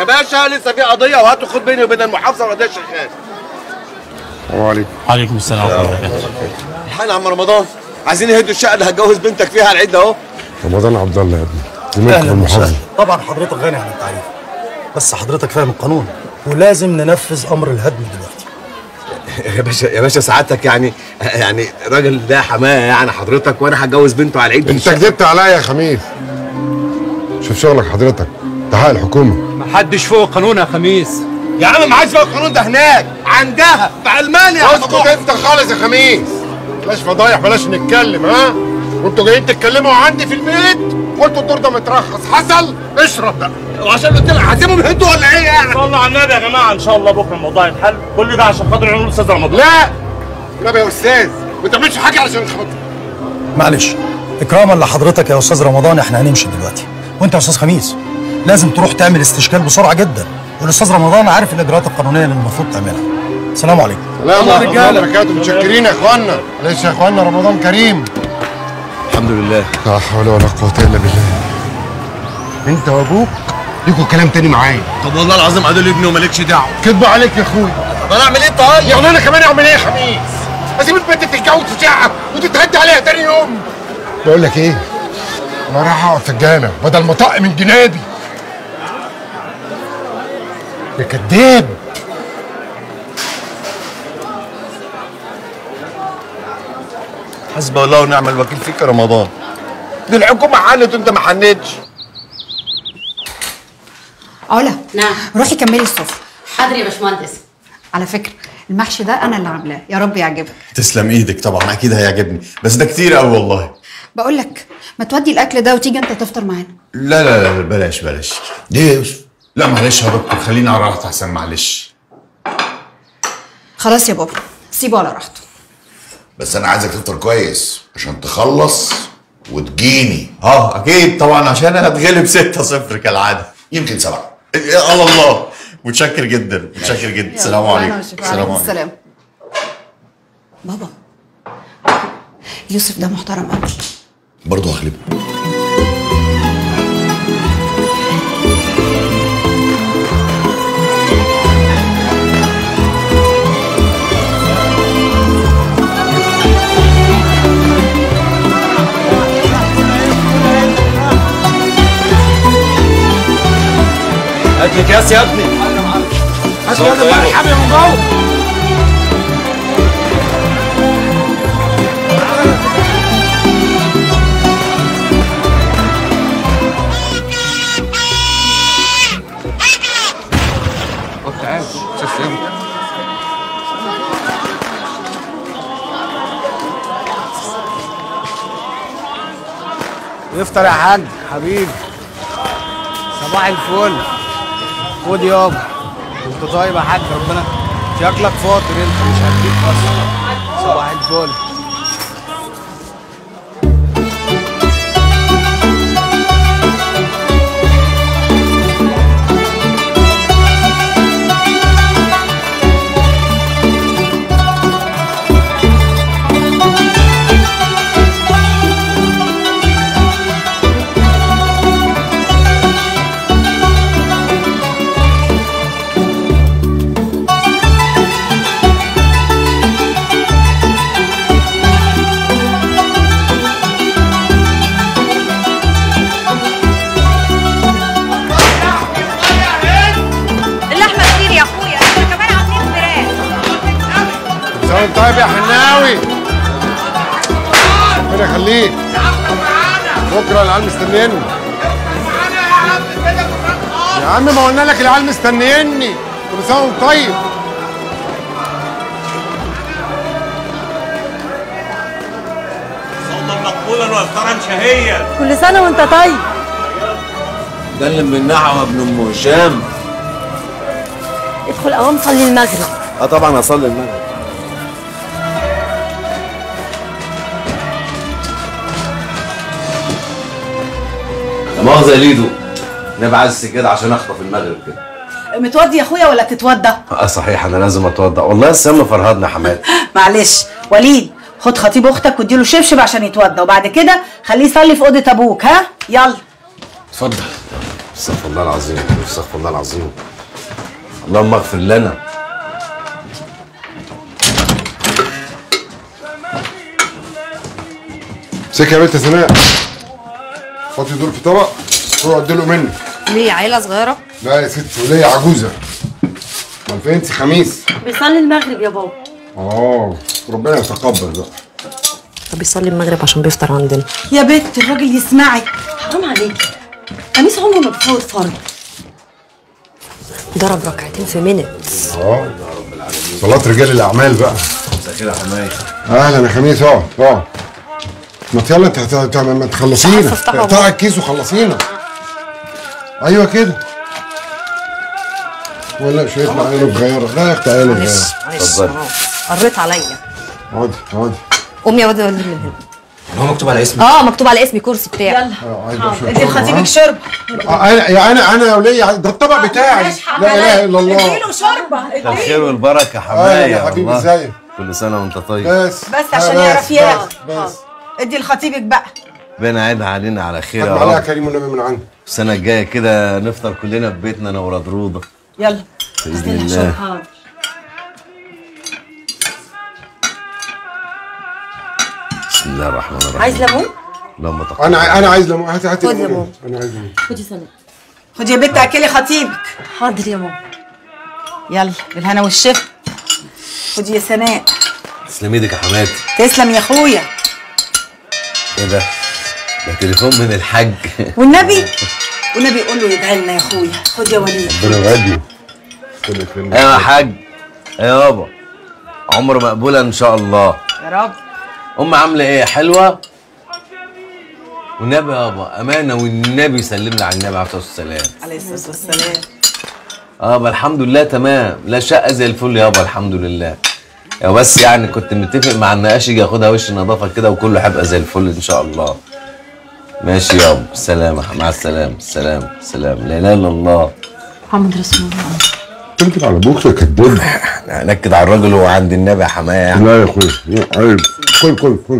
يا باشا لسه في قضيه وهاتوا خد بيني وبين المحافظه والقضيه شغال السلام عليكم وعليكم السلام ورحمه الله وبركاته الحقنا يا عم رمضان عايزين يهدوا الشقه اللي هتجوز بنتك فيها على العيد ده اهو رمضان عبد الله يا ابني زميلك في المحافظه طبعا حضرتك غني عن التعريف بس حضرتك فاهم القانون ولازم ننفذ امر الهدم دلوقتي يا باشا يا باشا سعادتك يعني يعني راجل ده حماه يعني حضرتك وانا هتجوز بنته على العيد انت كذبت عليا يا خميس شوف شغلك حضرتك ده حق الحكومه محدش فوق القانون يا خميس يا عم ما عادش بقى القانون ده هناك عندها في المانيا يا اسكت انت خالص يا خميس بلاش فضايح بلاش نتكلم ها وانتوا جايين تتكلموا عندي في البيت قلتوا الدور ده مترخص حصل اشرب بقى وعشان قلت لك هسيبهم يهدوا ولا ايه يعني صلوا على النبي يا جماعه ان شاء الله بكره الموضوع يتحل كل ده عشان خاطر عيون الاستاذ رمضان لا لا يا استاذ ما تعملش حاجه عشان خاطر معلش اكراما لحضرتك يا استاذ رمضان احنا هنمشي دلوقتي وانت يا استاذ خميس لازم تروح تعمل استشكال بسرعه جدا والاستاذ رمضان عارف الاجراءات القانونيه اللي المفروض تعملها السلام عليكم سلام ورحمه الله وبركاته متشكرين يا اخوانا معلش يا اخوانا رمضان كريم الحمد لله لا حول ولا قوه الا بالله انت وابوك ليكوا كلام تاني معايا طب والله العظيم عدول ابني ومالكش دعوه كدبوا عليك يا اخويا طب انا اعمل ايه طيب يعني انا كمان اعمل ايه يا خميس اسيب البنت تتجوز في شقه وتتهدى عليها تاني يوم بقول لك ايه انا رايح اقعد في الجامع بدل ما طق من جنابي يا كداب حسبي الله ونعم الوكيل فيك يا رمضان دي الحكومه حلت وانت ما حنتش علا نعم روحي كملي السفرة حاضر يا باشمهندس على فكرة المحشي ده أنا اللي عاملاه يا رب يعجبك تسلم ايدك طبعا اكيد هيعجبني بس ده كتير قوي والله بقول لك ما تودي الأكل ده وتيجي أنت تفطر معانا لا لا لا بلاش بلاش ليه يا يوسف لا معلش يا دكتور خليني على راحتي احسن معلش خلاص يا بابا سيبه على راحته بس انا عايزك تفطر كويس عشان تخلص وتجيني اه اكيد طبعا عشان انا اتغلب 6 0 كالعاده يمكن سبعه يا الله الله متشكر جدا متشكر جدا السلام عليكم السلام عليكم السلام بابا يوسف ده محترم قوي برضه هغلبه هات لي كاس يا ابني عشان انا مرحبا من جوه افطر يا حاج حبيبي صباح الفل خد يابا انت طيب يا حاج ربنا شكلك فاطر انت مش هديك اصلا صباح الفل اللحمه كتير يا اخويا احنا كمان عاملين فراخ سلام طيب يا حناوي ربنا يخليك بكره العيال مستنيني يا عم ما قلنا لك العيال مستنيني كل سنه وانت طيب صوما مقبولا وافطارا شهيا كل سنه وانت طيب ده اللي من نعوة ابن ام هشام ادخل قوام صلي المغرب اه طبعا هصلي المغرب لا مؤاخذة يا ليدو نبقى عايز كده عشان اخطف المغرب كده متودي يا اخويا ولا تتودى اه صحيح انا لازم اتوضا والله السم فرهدنا حماد معلش وليد خد خطيب اختك واديله شبشب عشان يتودى وبعد كده خليه يصلي في اوضه ابوك ها يلا اتفضل استغفر الله العظيم استغفر الله العظيم اللهم اغفر لنا امسك يا بنت سناء حطي دول في طبق روح اديله مني ليه عيله صغيره لا يا ست ولية عجوزة امال فين انت خميس بيصلي المغرب يا بابا اه ربنا يتقبل بقى طب بيصلي المغرب عشان بيفطر عندنا يا بنت الراجل يسمعك حرام عليكي قميص عمره ما بفوت فرض ضرب ركعتين في منت اه صلاة رجال الأعمال بقى مساء الخير يا حماية أهلا يا خميس اه اه ما يلا انت هت- هت- ما تخلصينا عارفة افتحها اقطعي والله. الكيس وخلصينا ايوه كده ولا شوية معايا صغيرة لا يا اختي عيني صغيرة اتفضلي قريت عليا اقعدي اقعدي قوم يا واد ولد من هنا هو مكتوب على اسمي اه مكتوب على اسمي كرسي بتاعي يلا اه عايز شوية ادي شوربة، لخطيبك ها؟ شرب آه، انا يا انا انا يا ولية ده الطبق بتاعي لا اله الا الله اديله شوربه الخير والبركه اهلا حماية يا حبيبي والله. ازيك كل سنه وانت طيب بس بس عشان آه، يعرف ياخد بس بس ادي لخطيبك بقى ربنا يعيدها علينا على خير يا خد معلقة رب كريم والنبي من عندي السنه الجايه كده نفطر كلنا في بيتنا انا وراد روضه يلا باذن الله حاضر بسم الله الرحمن الرحيم عايز ليمون اللهم تقبل انا ع- انا عايز ليمون هات هات خد ليمون. ليمون. انا عايز ليمون خدي سنه خدي يا بنت اكلي خطيبك حاضر يا ماما يلا بالهنا والشفا خدي يا سناء تسلم ايدك يا حماتي تسلم يا اخويا ايه ده؟ ده تليفون من الحاج والنبي والنبي يقول له يدعي لنا يا اخويا خد يا وليد ربنا يوعدني كل خير ايوه يا حاج ايوه يابا عمر مقبوله ان شاء الله يا رب ام عامله ايه حلوه والنبي يابا امانه والنبي سلم لي على النبي عليه الصلاه والسلام عليه الصلاه والسلام اه ما الحمد لله تمام لا شقه زي الفل يابا الحمد لله يا بس يعني كنت متفق مع النقاش يجي ياخدها وش نظافه كده وكله هيبقى زي الفل ان شاء الله ماشي يابا سلام مع السلامه سلام سلام لا اله الا الله محمد رسول الله تنكد على ابوك يا كداب نكد على الراجل وهو عند النبي يا حمايه يعني لا يا اخويا لا، عيب كل كل كل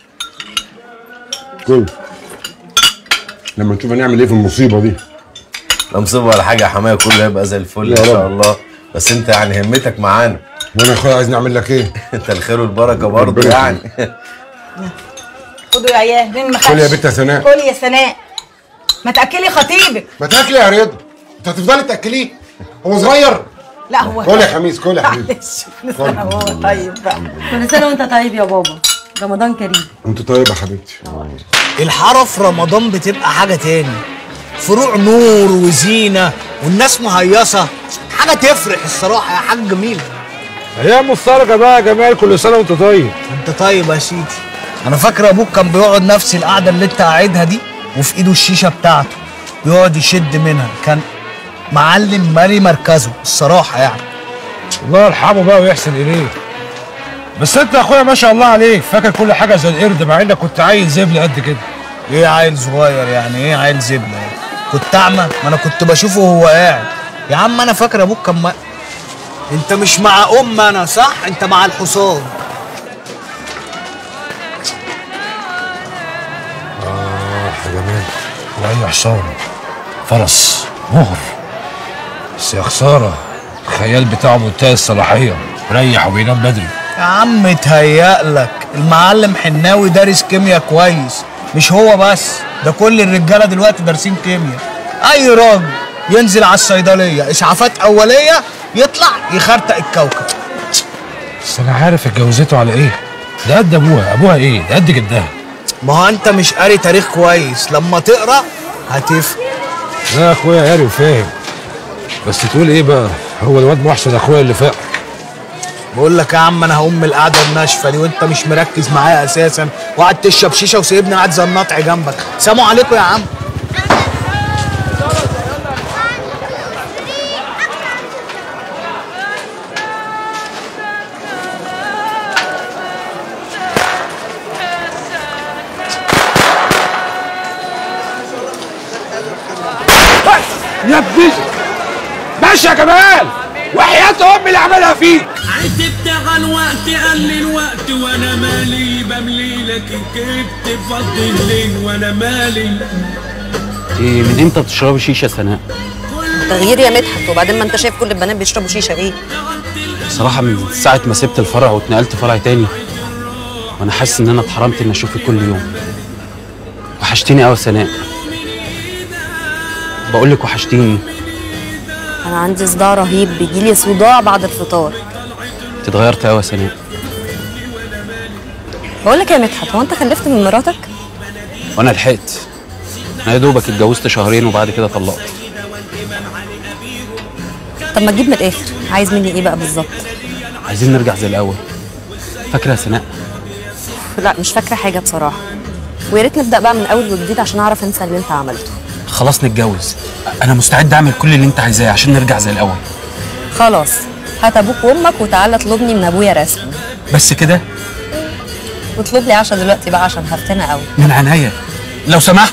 كل لما نشوف هنعمل ايه في المصيبه دي لا مصيبه ولا حاجه يا حمايه كله هيبقى زي الفل يا ان شاء رب. الله بس انت يعني همتك معانا وانا يا اخويا عايز نعمل لك ايه انت الخير والبركه برضه ربنا يعني خدوا يا عيال مين ما كل يا خدش بنت يا سناء كل يا سناء ما تاكلي خطيبك ما تاكلي يا رضا انت هتفضلي تاكليه هو صغير لا هو كل يا خميس كل يا حبيبي معلش كل سنه وهو طيب بقى كل سنه وانت طيب يا بابا رمضان كريم انت طيب يا حبيبتي الحاره في رمضان بتبقى حاجه تاني فروع نور وزينه والناس مهيصه حاجه تفرح الصراحه يا حاج جميل ايام مفترجه بقى يا جمال كل سنه وانت طيب انت طيب يا سيدي انا فاكر ابوك كان بيقعد نفس القعده اللي انت قاعدها دي وفي ايده الشيشه بتاعته يقعد يشد منها كان معلم مالي مركزه الصراحه يعني الله يرحمه بقى ويحسن اليه بس انت يا اخويا ما شاء الله عليك فاكر كل حاجه زي القرد مع انك كنت عيل زبل قد كده ايه عيل صغير يعني ايه عيل زبله يعني كنت اعمى ما انا كنت بشوفه وهو قاعد يا عم انا فاكر ابوك كان ما... انت مش مع ام انا صح انت مع الحصان اه يا جمال واي حصان فرس مهر بس يا خساره الخيال بتاعه منتهى الصلاحيه مريح وبينام بدري يا عم اتهيألك المعلم حناوي دارس كيمياء كويس مش هو بس ده كل الرجاله دلوقتي دارسين كيمياء اي راجل ينزل على الصيدليه اسعافات اوليه يطلع يخرتق الكوكب بس انا عارف اتجوزته على ايه ده قد ابوها ابوها ايه ده قد جدها ما هو انت مش قاري تاريخ كويس لما تقرا هتفهم لا يا اخويا قاري وفاهم بس تقول ايه بقى هو الواد محسن اخويا اللي فاق بقول لك يا عم انا هقوم من القعده الناشفه دي وانت مش مركز معايا اساسا وقعد تشرب شيشه وسيبني قاعد زي النطع جنبك سلام عليكم يا عم يا ابني ماشي يا جمال وحياة امي اللي عملها فيك عتبت على الوقت قال لي الوقت وانا مالي بملي لك كنت فضي الليل وانا مالي إيه من امتى بتشربي شيشه سناء تغيير يا مدحت وبعدين ما انت شايف كل البنات بيشربوا شيشه ايه بصراحه من ساعه ما سبت الفرع واتنقلت فرع تاني وانا حاسس ان انا اتحرمت اني اشوفك كل يوم وحشتيني قوي يا سناء بقول لك وحشتيني انا عندي صداع رهيب بيجيلي صداع بعد الفطار انت اتغيرت قوي يا سناء بقول لك يا مدحت هو انت خلفت من مراتك وانا لحقت انا يا دوبك اتجوزت شهرين وبعد كده طلقت طب ما تجيب من الاخر عايز مني ايه بقى بالظبط عايزين نرجع زي الاول فاكره يا سناء لا مش فاكره حاجه بصراحه ويا ريت نبدا بقى من اول وجديد عشان اعرف انسى اللي انت عملته خلاص نتجوز انا مستعد اعمل كل اللي انت عايزاه عشان نرجع زي الاول خلاص هات ابوك وامك وتعالى اطلبني من ابويا رسمي بس كده واطلب لي عشاء دلوقتي بقى عشان هفتنا قوي من عينيا لو سمحت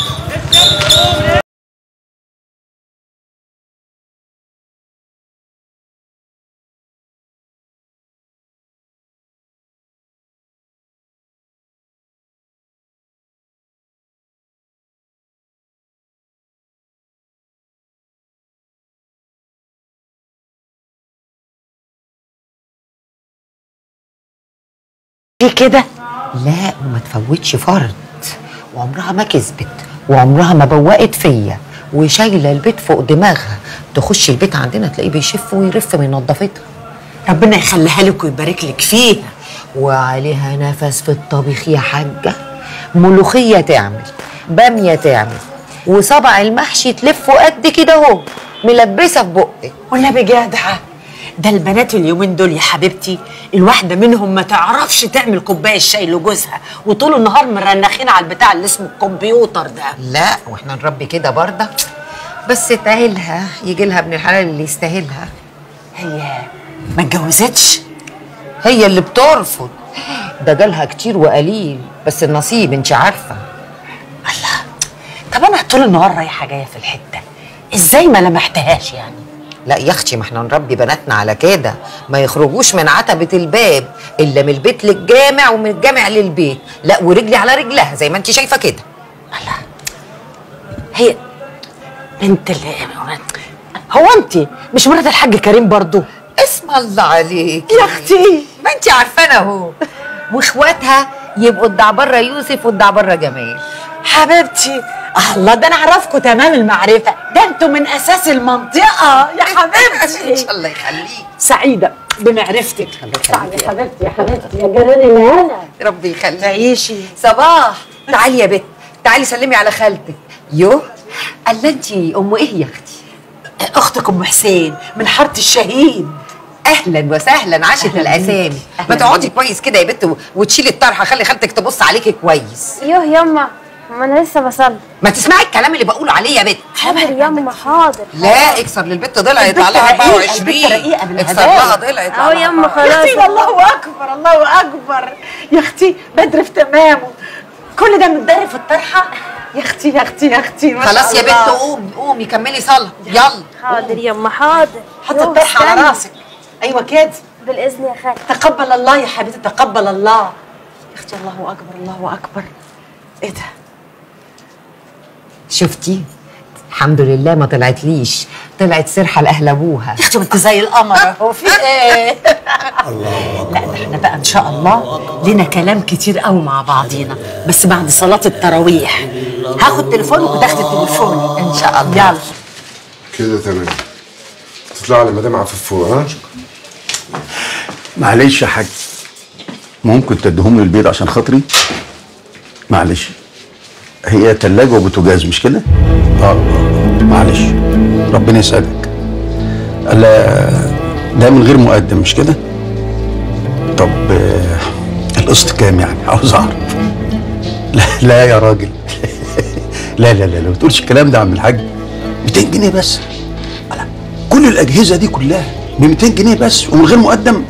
ليه كده؟ لا وما تفوتش فرد وعمرها ما كذبت وعمرها ما بوقت فيا وشايله البيت فوق دماغها تخش البيت عندنا تلاقيه بيشف ويرف من نظافتها ربنا يخليها لك ويبارك لك فيها وعليها نفس في الطبيخ يا حاجه ملوخيه تعمل باميه تعمل وصبع المحشي تلفه قد كده اهو ملبسه في بقك والنبي جدعة ده البنات اليومين دول يا حبيبتي الواحدة منهم ما تعرفش تعمل كوباية شاي لجوزها وطول النهار مرنخين على البتاع اللي اسمه الكمبيوتر ده لا واحنا نربي كده برضه بس تاهلها يجي لها ابن الحلال اللي يستاهلها هي ما اتجوزتش هي اللي بترفض ده جالها كتير وقليل بس النصيب انت عارفه طب انا طول النهار رايحة جاية في الحتة ازاي ما لمحتهاش يعني لا يا اختي ما احنا نربي بناتنا على كده ما يخرجوش من عتبة الباب الا من البيت للجامع ومن الجامع للبيت لا ورجلي على رجلها زي ما انت شايفه كده هي بنت اللي هو انت مش مرات الحاج كريم برضو اسم الله عليك يا اختي ما انت عارفانا اهو واخواتها يبقوا الدعبره يوسف والدعبره جمال حبيبتي الله ده انا اعرفكم تمام المعرفه ده انتوا من اساس المنطقه يا حبيبتي ان شاء الله يخليك سعيده بمعرفتك تعالي يا حبيبتي يا حبيبتي يا جيران الهنا ربي يخليك تعيشي صباح تعالي يا بت تعالي سلمي على خالتك يو قال انت ام ايه يا اختي اختك ام حسين من حاره الشهيد اهلا وسهلا عاشت الاسامي ما تقعدي كويس كده يا بت و- وتشيلي الطرحه خلي خالتك تبص عليكي كويس يوه يما ما انا لسه بصلي ما تسمعي الكلام اللي بقوله عليه يا بت حاضر يما حاضر لا اكسر للبت ضلع يطلع البت لها رقيقة، 24 البت رقيقة من اكسر الهداوة. لها ضلع يطلع اهو لها يما يا خلاص اختي الله اكبر الله اكبر يا اختي بدر في تمامه كل ده متدري في الطرحه يا اختي يا اختي يا اختي ما خلاص شاء يا بت الله. قومي قومي كملي صلاه يلا حاضر يما حاضر حط يوه، الطرحه على استنى. راسك ايوه كده بالاذن يا خالد تقبل الله يا حبيبتي تقبل الله يا اختي الله اكبر الله اكبر ايه ده شفتي الحمد لله ما طلعتليش طلعت سرحه لاهل ابوها يا اختي ما انت زي القمر اهو في ايه لا ده احنا بقى ان شاء الله لنا كلام كتير قوي مع بعضينا بس بعد صلاه التراويح هاخد تليفونك وتاخدي تليفوني ان شاء الله يلا كده تمام تطلع على مدام عفيف فوق ها معلش يا حاج ممكن تديهم لي البيت عشان خاطري معلش هي تلاجة وبوتاجاز مش كده؟ اه آه، معلش ربنا يسعدك لا ده من غير مقدم مش كده؟ طب آه، القسط كام يعني؟ عاوز اعرف لا لا يا راجل لا لا لا لا ما تقولش الكلام ده يا عم الحاج 200 جنيه بس ألا، كل الاجهزه دي كلها ب 200 جنيه بس ومن غير مقدم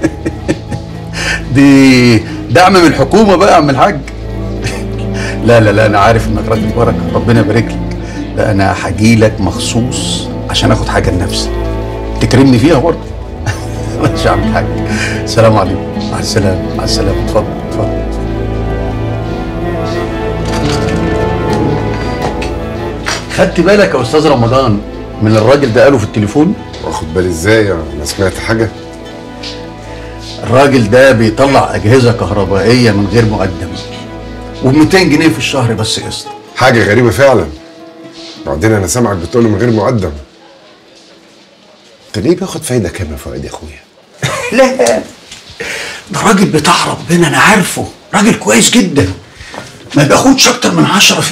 دي دعم من الحكومه بقى يا عم الحاج لا لا لا انا عارف انك راجل بركه ربنا يبارك لك لا انا هاجي لك مخصوص عشان اخد حاجه لنفسي تكرمني فيها برضه ماشي يا عم الحاج السلام عليكم مع السلامه مع السلامه اتفضل اتفضل خدت بالك يا استاذ رمضان من الراجل ده قاله في التليفون واخد بالي ازاي انا سمعت حاجه الراجل ده بيطلع اجهزه كهربائيه من غير مقدم وب 200 جنيه في الشهر بس قسط حاجه غريبه فعلا بعدين انا سامعك بتقول من غير مقدم انت ليه بياخد فايده كام يا فؤاد يا اخويا لا ده راجل بتاع ربنا انا عارفه راجل كويس جدا ما بياخدش اكتر من 10%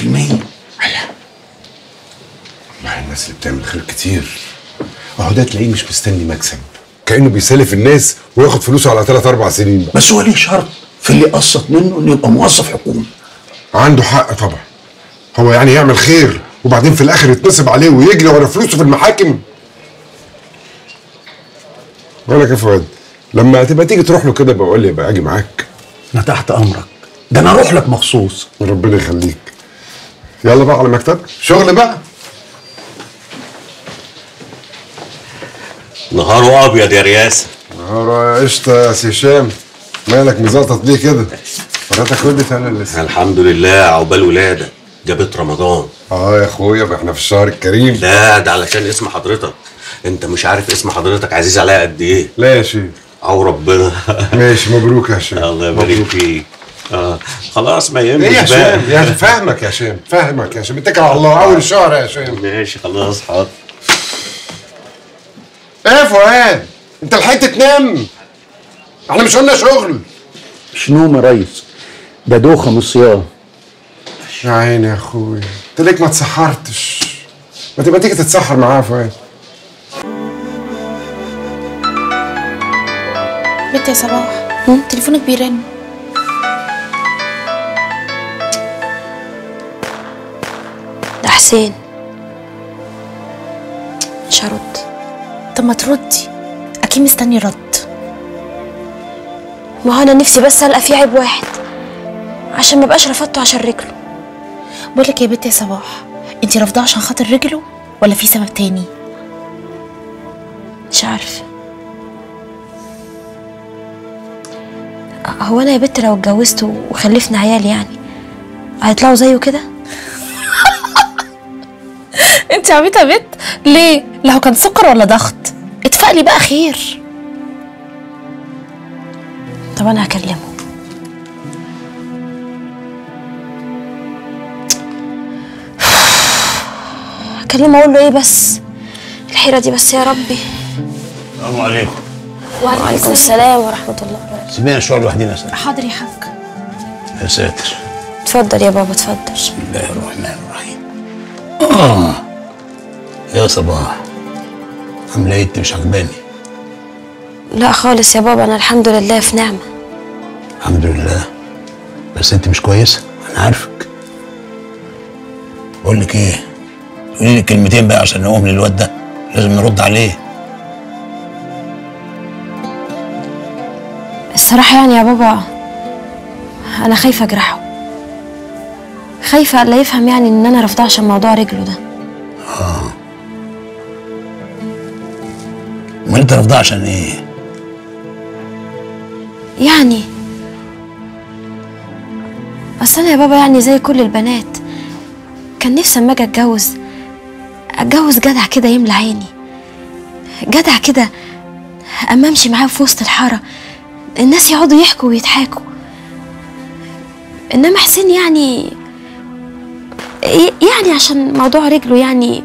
مع الناس اللي بتعمل خير كتير اهو ده تلاقيه مش مستني مكسب كانه بيسلف الناس وياخد فلوسه على ثلاث اربع سنين بقى. بس هو ليه شرط في اللي قسط منه انه يبقى موظف حكومي عنده حق طبعا هو يعني يعمل خير وبعدين في الاخر يتنصب عليه ويجري ورا فلوسه في المحاكم بقول لك يا فؤاد لما تبقى تيجي تروح له كده بقول لي يبقى اجي معاك انا تحت امرك ده انا اروح لك مخصوص ربنا يخليك يلا بقى على مكتب شغل بقى نهاره ابيض يا رياسه نهار قشطه يا سي هشام مالك مزقطط ليه كده مراتك ولدت انا لسه الحمد لله عقبال ولاده جابت رمضان اه يا اخويا ما احنا في الشهر الكريم لا ده علشان اسم حضرتك انت مش عارف اسم حضرتك عزيز عليا قد ايه لا يا شيخ او ربنا ماشي مبروك يا هشام الله يبارك فيك اه خلاص ما يهمش ايه يا بقى هشام يا هشام فاهمك يا هشام فاهمك يا هشام اتكل على الله اول الشهر يا هشام ماشي خلاص حاضر ايه يا فؤاد انت لحقت تنام احنا مش قلنا شغل مش نوم يا ريس ده دوخه من الصيام يا عيني يا اخويا انت ليك ما تسحرتش ما تبقى تيجي تتسحر معايا يا فؤاد بنت يا صباح تليفونك بيرن ده حسين مش هرد طب ما تردي اكيد مستني رد ما هو انا نفسي بس القى فيه عيب واحد عشان ما بقاش رفضته عشان رجله بقول لك يا بنت يا صباح انت رافضاه عشان خاطر رجله ولا في سبب تاني مش عارفه هو انا يا بنت لو اتجوزت وخلفنا عيال يعني هيطلعوا زيه كده انت عبيطه يا بنت ليه لو كان سكر ولا ضغط اتفقلي بقى خير طب انا هكلمه هكلمه اقول له ايه بس الحيره دي بس يا ربي السلام عليكم وعليكم السلام ورحمه الله وبركاته سيبينا شويه لوحدينا يا سلام حاضر يا حاج يا ساتر اتفضل يا بابا اتفضل بسم الله الرحمن الرحيم آه. يا صباح عامله ايه انت مش عجباني لا خالص يا بابا انا الحمد لله في نعمه الحمد لله بس انت مش كويسه انا عارفك بقول لك ايه قولي لي كلمتين بقى عشان نقوم للواد ده لازم نرد عليه الصراحه يعني يا بابا انا خايفه اجرحه خايفه الا يفهم يعني ان انا رافضاه عشان موضوع رجله ده اه امال انت رافضاه عشان ايه يعني اصل انا يا بابا يعني زي كل البنات كان نفسي اما اجي اتجوز اتجوز جدع كده يملى عيني جدع كده اما امشي معاه في وسط الحاره الناس يقعدوا يحكوا ويضحكوا انما حسين يعني يعني عشان موضوع رجله يعني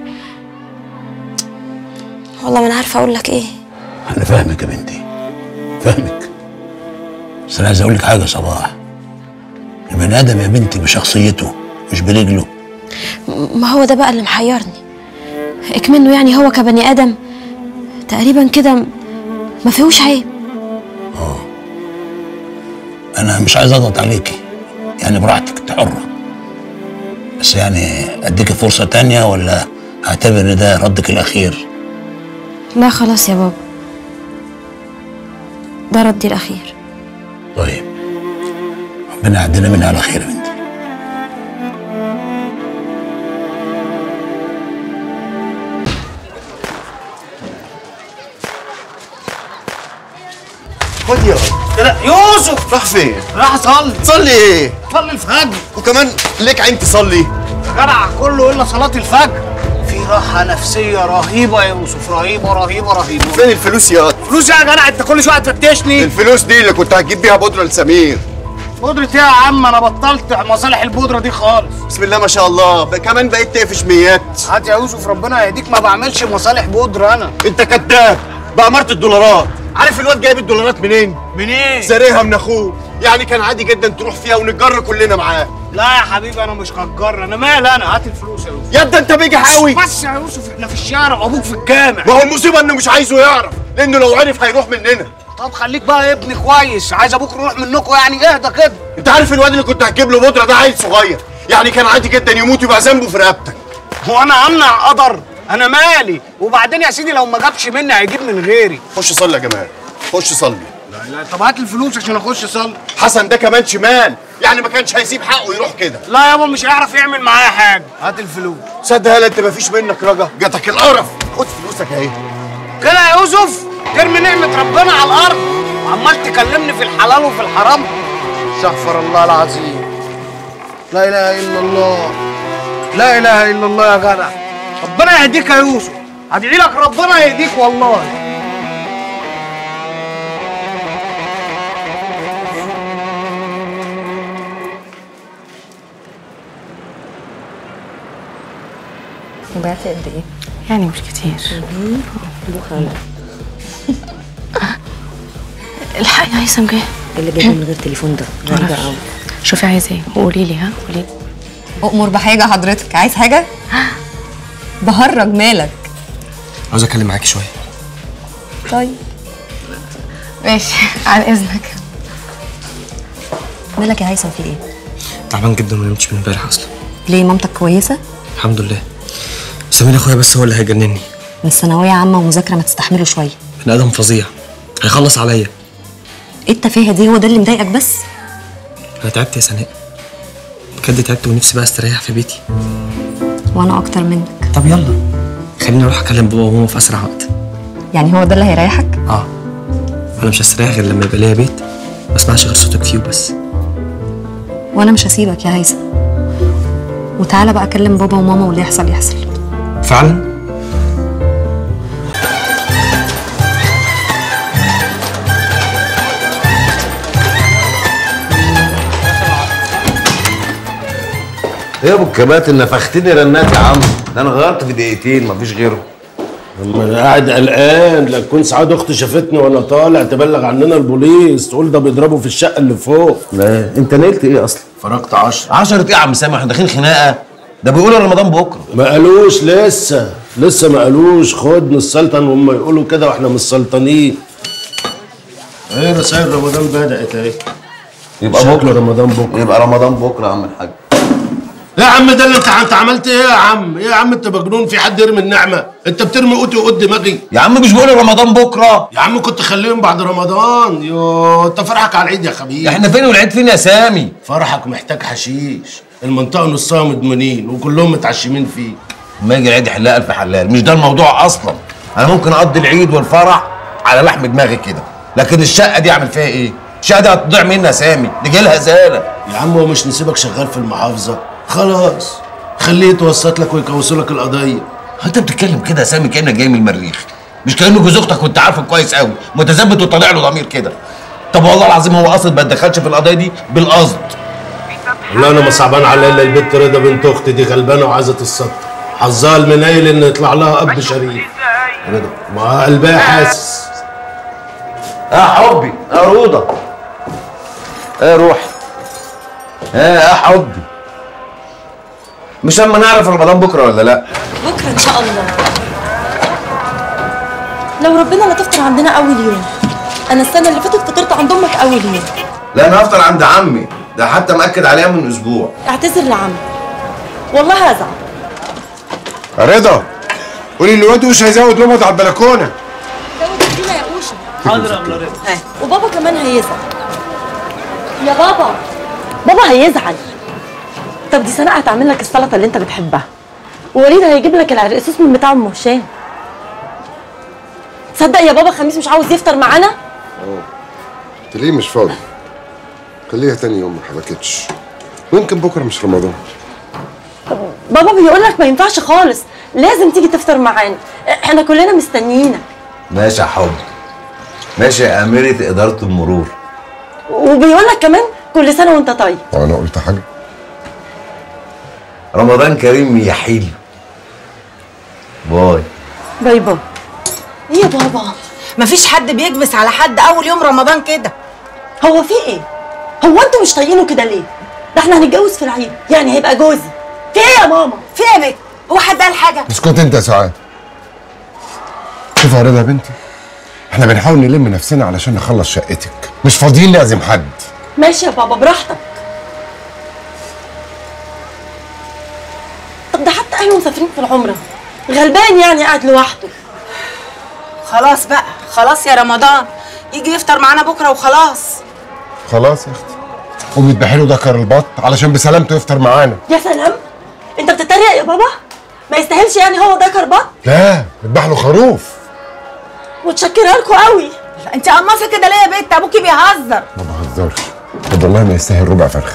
والله ما انا عارفه اقول لك ايه انا فاهمك يا بنتي فاهمك بس انا عايز اقول لك حاجه يا صباح البني ادم يا بنتي بشخصيته مش برجله ما هو ده بقى اللي محيرني اكمنه يعني هو كبني ادم تقريبا كده ما فيهوش عيب انا مش عايز اضغط عليكي يعني براحتك انت حره بس يعني اديكي فرصه تانية ولا اعتبر ان ده ردك الاخير لا خلاص يا بابا ده ردي الاخير طيب ربنا يعدينا منها على خير يا بنتي خد يا لا يوسف راح فين؟ راح اصلي تصلي ايه؟ صلي الفجر وكمان ليك عين تصلي جدع كله الا صلاه الفجر راحه نفسيه رهيبه يا يوسف رهيبه رهيبه رهيبه فين الفلوس يا فلوس يا جدع انت كل شويه تفتشني الفلوس دي اللي كنت هتجيب بيها بودره لسمير بودرة ايه يا عم انا بطلت مصالح البودره دي خالص بسم الله ما شاء الله بقى كمان بقيت تقفش ميات هات يا يوسف ربنا يهديك ما بعملش مصالح بودره انا انت كذاب بأمارة الدولارات عارف الواد جايب الدولارات منين؟ منين؟ سارقها من اخوه يعني كان عادي جدا تروح فيها ونتجر كلنا معاه لا يا حبيبي انا مش هتجر انا مال انا هات الفلوس يا يوسف يا ده انت بيجح قوي بس يا يوسف احنا في الشارع وابوك في الجامع ما هو المصيبه انه مش عايزه يعرف لانه لو عرف هيروح مننا طب خليك بقى ابن كويس عايز ابوك يروح منكم يعني اهدى كده انت عارف الواد اللي كنت هتجيب له بودره ده عيل صغير يعني كان عادي جدا يموت يبقى ذنبه في رقبتك هو انا امنع قدر انا مالي وبعدين يا سيدي لو ما جابش مني هيجيب من غيري خش صلي يا جمال خش صلي لا لا طب هات الفلوس عشان اخش اصلي حسن ده كمان شمال يعني ما كانش هيسيب حقه يروح كده لا يابا مش هيعرف يعمل معايا حاجه هات الفلوس صدق هلا انت ما فيش منك رجا جاتك القرف خد فلوسك اهي كده يا يوسف ترمي نعمة ربنا على الأرض وعمال تكلمني في الحلال وفي الحرام استغفر الله العظيم لا إله إلا الله لا إله إلا الله يا جدع ربنا يهديك يا يوسف هدعي لك ربنا يهديك والله بعتي قد ايه؟ يعني مش كتير الحق يا هيثم جه اللي جاي من غير تليفون ده غريبة قوي شوفي عايزه ايه وقولي لي ها قولي أؤمر بحاجة حضرتك عايز حاجة؟ بهرج مالك عاوز اتكلم معاكي شويه طيب ماشي عن اذنك مالك يا هيثم في ايه؟ تعبان جدا وما نمتش من امبارح اصلا ليه مامتك كويسة؟ الحمد لله سمير اخويا بس هو اللي هيجنني بس ثانوية عامة ومذاكرة ما تستحمله شوية بني ادم فظيع هيخلص عليا ايه التفاهة دي هو ده اللي مضايقك بس؟ انا تعبت يا سناء بجد تعبت ونفسي بقى استريح في بيتي وانا اكتر منك طب يلا خليني اروح اكلم بابا وماما في اسرع وقت يعني هو ده اللي هيريحك؟ اه انا مش هستريح غير لما يبقى ليا بيت ما اسمعش غير صوتك فيه وبس وانا مش هسيبك يا هيثم وتعالى بقى اكلم بابا وماما واللي يحصل يحصل فعلا ايه يا ابو الكباتن نفختني رنات يا عم ده انا غيرت في دقيقتين مفيش غيره اما انا قاعد قلقان لا تكون سعاد اختي شافتني وانا طالع تبلغ عننا البوليس تقول ده بيضربوا في الشقه اللي فوق لا انت نلت ايه اصلا فرجت 10 10 ايه يا عم سامح احنا داخلين خناقه ده بيقولوا رمضان بكره ما قالوش لسه لسه ما قالوش خد نسلطن وهم يقولوا كده واحنا مش سلطانين ايه رسائل رمضان بدات اهي يبقى شكله بكره رمضان بكره يبقى رمضان بكره يا عم الحاج يا عم ده اللي انت انت عملت ايه يا عم؟ ايه يا عم انت مجنون في حد يرمي النعمه؟ انت بترمي قوتي وقوت دماغي يا عم مش بقول رمضان بكره يا عم كنت خليهم بعد رمضان يو انت فرحك على العيد يا خبيث احنا فين والعيد فين يا سامي فرحك محتاج حشيش المنطقه نصها مدمنين وكلهم متعشمين فيك ما يجي العيد يحلها الف حلال مش ده الموضوع اصلا انا ممكن اقضي العيد والفرح على لحم دماغي كده لكن الشقه دي اعمل فيها ايه الشقه دي هتضيع مني يا سامي دي جيلها زاله يا عم هو مش نسيبك شغال في المحافظه خلاص خليه يتوسط لك ويكوسوا لك القضيه انت بتتكلم كده يا سامي كانك جاي من المريخ مش كانه جوز اختك كنت عارفه كويس قوي متثبت وطالع له ضمير كده طب والله العظيم هو قصد ما اتدخلش في القضيه دي بالقصد والله انا ما صعبان عليا الا البت رضا بنت اختي دي غلبانه وعايزه تتسطر حظها المنيل ان يطلع لها اب شريف رضا ما قلبها حاسس يا حبي يا روضه يا روحي يا يا حبي مش لما نعرف رمضان بكره ولا لا بكره ان شاء الله لو ربنا لا تفطر عندنا اول يوم انا السنه اللي فاتت فطرت عند امك اول يوم لا انا هفطر عند عمي ده حتى مأكد عليها من اسبوع اعتذر لعمك والله هزعل رضا قولي الواد مش هيزود لمض على البلكونه زود الدنيا يا اوشا حاضر يا ابن رضا وبابا كمان هيزعل يا بابا بابا هيزعل طب دي سناء هتعمل لك السلطه اللي انت بتحبها ووليد هيجيب لك العرقسوس من بتاع ام هشام تصدق يا بابا خميس مش عاوز يفطر معانا انت ليه مش فاضي خليها تاني يوم ما حبكتش ويمكن بكره مش رمضان بابا بيقول لك ما ينفعش خالص لازم تيجي تفطر معانا احنا كلنا مستنيينك ماشي يا حب ماشي يا أميرة إدارة المرور وبيقول لك كمان كل سنه وانت طيب وانا قلت حاجه رمضان كريم يا حيل باي باي باي ايه يا بابا مفيش حد بيكبس على حد اول يوم رمضان كده هو في ايه هو انتوا مش طايقينه كده ليه ده احنا هنتجوز في العيد يعني هيبقى جوزي في ايه يا ماما في ايه يا بنت هو حد قال حاجه اسكت انت يا سعاد شوف يا رضا يا بنتي احنا بنحاول نلم نفسنا علشان نخلص شقتك مش فاضيين نعزم حد ماشي يا بابا براحتك طب ده حتى اهله مسافرين في العمره غلبان يعني قاعد لوحده خلاص بقى خلاص يا رمضان يجي يفطر معانا بكره وخلاص خلاص يا اختي قومي اذبحي له ذكر البط علشان بسلامته يفطر معانا يا سلام انت بتتريق يا بابا ما يستاهلش يعني هو ده كربات لا اذبح له خروف متشكره لكم قوي انت قماصه كده ليه يا بنت ابوكي بيهزر ما بهزرش طب والله ما يستاهل ربع فرخه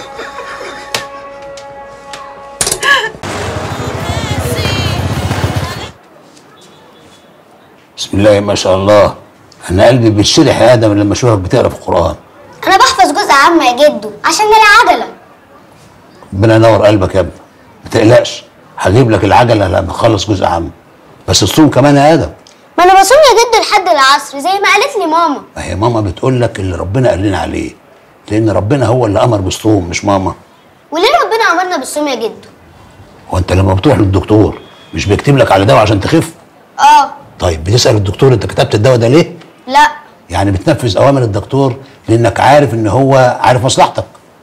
بسم الله ما شاء الله انا قلبي بيتشرح يا ادم لما اشوفك بتقرا في القران انا بحفظ جزء عام يا جدو عشان العجله ربنا ينور قلبك يا ابني ما تقلقش هجيب لك العجله لما اخلص جزء عام بس تصوم كمان يا ادم ما انا بصوم يا جدو لحد العصر زي ما قالت لي ماما ما هي ماما بتقول لك اللي ربنا قال لنا عليه لان ربنا هو اللي امر بالصوم مش ماما وليه ربنا امرنا بالصوم يا جدو هو انت لما بتروح للدكتور مش بيكتب لك على دواء عشان تخف اه طيب بتسال الدكتور انت كتبت الدواء ده ليه لا يعني بتنفذ اوامر الدكتور لانك عارف ان هو عارف مصلحتك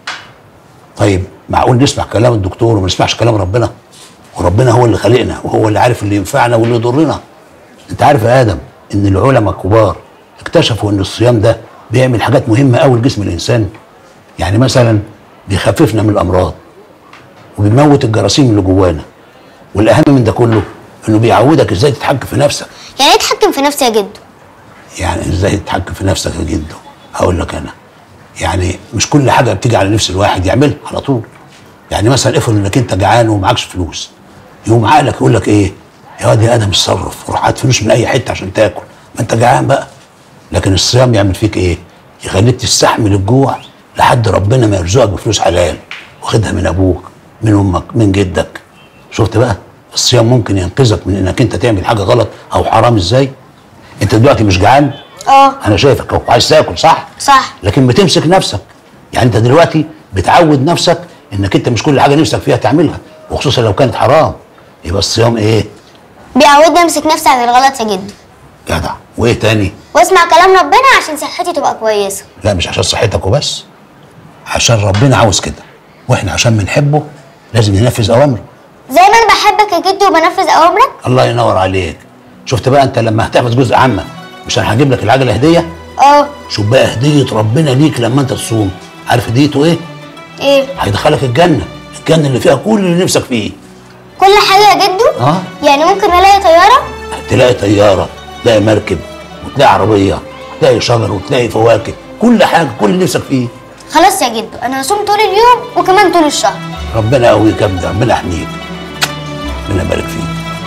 طيب معقول نسمع كلام الدكتور وما نسمعش كلام ربنا وربنا هو اللي خلقنا وهو اللي عارف اللي ينفعنا واللي يضرنا انت عارف يا ادم ان العلماء الكبار اكتشفوا ان الصيام ده بيعمل حاجات مهمه قوي لجسم الانسان يعني مثلا بيخففنا من الامراض وبيموت الجراثيم اللي جوانا والاهم من ده كله انه بيعودك ازاي تتحكم في نفسك يعني ايه اتحكم في نفسي يا جدو يعني ازاي تتحكم في نفسك يا جدو هقول لك انا يعني مش كل حاجه بتيجي على نفس الواحد يعملها على طول يعني مثلا افرض انك انت جعان ومعكش فلوس يقوم عقلك يقول لك ايه يا واد يا ادم اتصرف روح هات فلوس من اي حته عشان تاكل ما انت جعان بقى لكن الصيام يعمل فيك ايه يخليك تستحمل الجوع لحد ربنا ما يرزقك بفلوس حلال واخدها من ابوك من امك من جدك شفت بقى الصيام ممكن ينقذك من انك انت تعمل حاجه غلط او حرام ازاي انت دلوقتي مش جعان اه انا شايفك اهو عايز تاكل صح صح لكن بتمسك نفسك يعني انت دلوقتي بتعود نفسك انك انت مش كل حاجه نفسك فيها تعملها وخصوصا لو كانت حرام يبقى الصيام ايه بيعودني امسك نفسي عن الغلط يا جدو جدع وايه تاني واسمع كلام ربنا عشان صحتي تبقى كويسه لا مش عشان صحتك وبس عشان ربنا عاوز كده واحنا عشان بنحبه لازم ننفذ اوامره زي ما انا بحبك يا جدو وبنفذ اوامرك الله ينور عليك شفت بقى انت لما هتحفظ جزء عامه مش انا هجيب لك العجله هديه اه شوف بقى هديه ربنا ليك لما انت تصوم عارف هديته ايه ايه هيدخلك الجنه الجنه اللي فيها كل اللي نفسك فيه كل حاجه يا جدو اه يعني ممكن الاقي طياره تلاقي طياره تلاقي مركب وتلاقي عربيه وتلاقي شجر وتلاقي فواكه كل حاجه كل اللي نفسك فيه خلاص يا جدو انا هصوم طول اليوم وكمان طول الشهر ربنا يقويك يا ابني ربنا يحميك ربنا يبارك فيك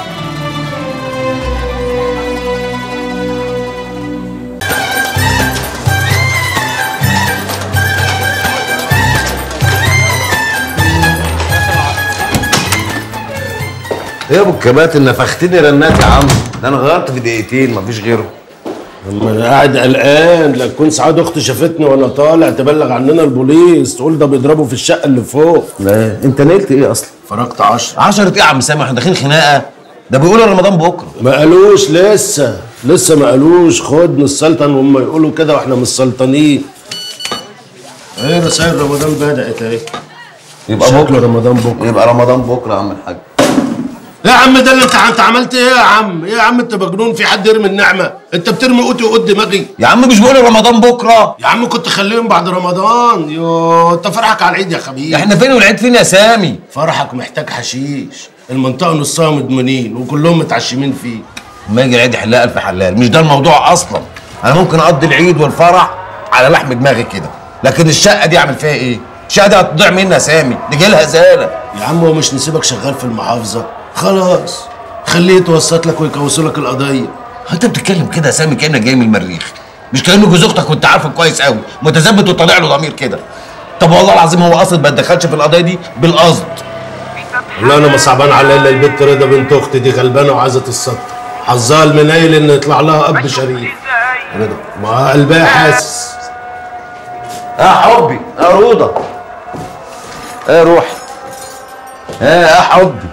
ايه يا ابو الكباتن نفختني رنات يا عم ده انا غيرت في دقيقتين مفيش غيره اما انا قاعد قلقان لا تكون سعاد اختي شافتني وانا طالع تبلغ عننا البوليس تقول ده بيضربوا في الشقه اللي فوق لا انت نلت ايه اصلا فرجت 10 10 ايه يا عم سامح احنا داخلين خناقه ده بيقولوا رمضان بكره ما قالوش لسه لسه ما قالوش خد نسلطن وهم يقولوا كده واحنا مش سلطانين ايه رسائل رمضان بدات اهي يبقى شكل بكره رمضان بكره يبقى رمضان بكره يا عم الحاج يا عم ده اللي انت انت عملت ايه يا عم؟ ايه يا عم انت مجنون في حد يرمي النعمه؟ انت بترمي قوتي وقود دماغي يا عم مش بيقولوا رمضان بكره يا عم كنت خليهم بعد رمضان يو انت فرحك على العيد يا خبيث احنا فين والعيد فين يا سامي فرحك محتاج حشيش المنطقه نصها مدمنين وكلهم متعشمين فيك ما يجي العيد يحلها الف حلال مش ده الموضوع اصلا انا ممكن اقضي العيد والفرح على لحم دماغي كده لكن الشقه دي اعمل فيها ايه الشقه دي هتضيع مني يا سامي دي جالها زاله يا عم هو مش نسيبك شغال في المحافظه خلاص خليه يتوسط لك ويكوسوا لك القضيه انت بتتكلم كده يا سامي كانك جاي من المريخ مش كانه جوز اختك وانت عارفه كويس قوي متثبت وطالع له ضمير كده طب والله العظيم هو قصد ما اتدخلش في القضيه دي بالقصد والله انا ما صعبان عليا الا البت رضا بنت اختي دي غلبانه وعايزه تتسطر حظها المنيل ان يطلع لها اب شريف رضا ما قلبها حاسس يا حبي يا روضه يا روحي يا يا حبي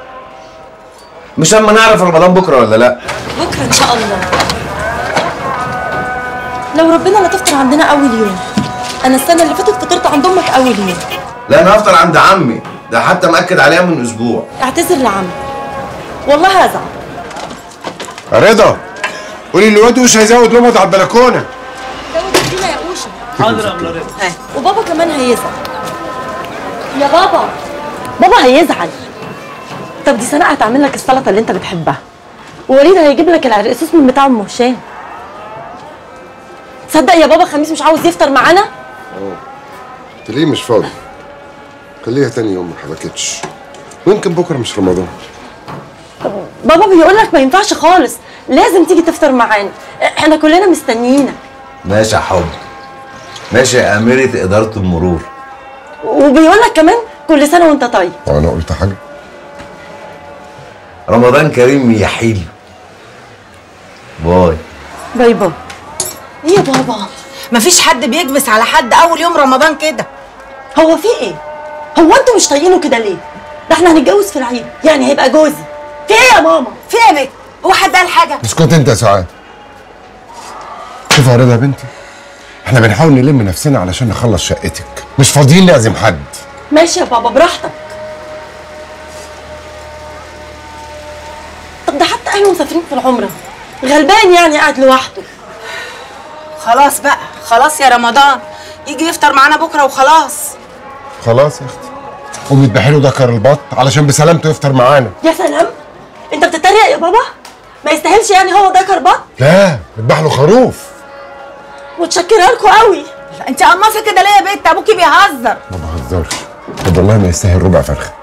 مش اما نعرف رمضان بكره ولا لا بكره ان شاء الله لو ربنا لا تفطر عندنا اول يوم انا السنه اللي فاتت فطرت عند امك اول يوم لا انا هفطر عند عمي ده حتى مأكد عليها من اسبوع اعتذر لعمي والله هزعل رضا قولي للواد مش هيزود لمض على البلكونه زود الدنيا يا اوشا حاضر يا ابن رضا وبابا كمان هيزعل يا بابا بابا هيزعل طب دي سناء هتعمل لك السلطه اللي انت بتحبها ووليد هيجيب لك العرقسوس من بتاع ام هشام تصدق يا بابا خميس مش عاوز يفطر معانا انت ليه مش فاضي خليها تاني يوم ما حبكتش ويمكن بكره مش رمضان بابا بيقول لك ما ينفعش خالص لازم تيجي تفطر معانا احنا كلنا مستنيينك ماشي يا حب ماشي يا أميرة إدارة المرور وبيقول لك كمان كل سنه وانت طيب وانا قلت حاجه رمضان كريم يا حلو باي باي باي ايه يا بابا مفيش حد بيكبس على حد اول يوم رمضان كده هو في ايه هو انتوا مش طايقينه كده ليه ده احنا هنتجوز في العيد يعني هيبقى جوزي في ايه يا ماما في ايه يا بك هو حد قال حاجه اسكت انت يا سعاد شوف يا رضا يا بنتي احنا بنحاول نلم نفسنا علشان نخلص شقتك مش فاضيين نعزم حد ماشي يا بابا براحتك طب ده حتى اهله مسافرين في العمره غلبان يعني قاعد لوحده خلاص بقى خلاص يا رمضان يجي يفطر معانا بكره وخلاص خلاص يا اختي قومي اذبحي له دكر البط علشان بسلامته يفطر معانا يا سلام انت بتتريق يا بابا ما يستاهلش يعني هو ده كربات لا اذبح له خروف متشكره لكم قوي انت قماصه كده ليه يا بنت ابوكي بيهزر ما بهزرش طب والله ما يستاهل ربع فرخه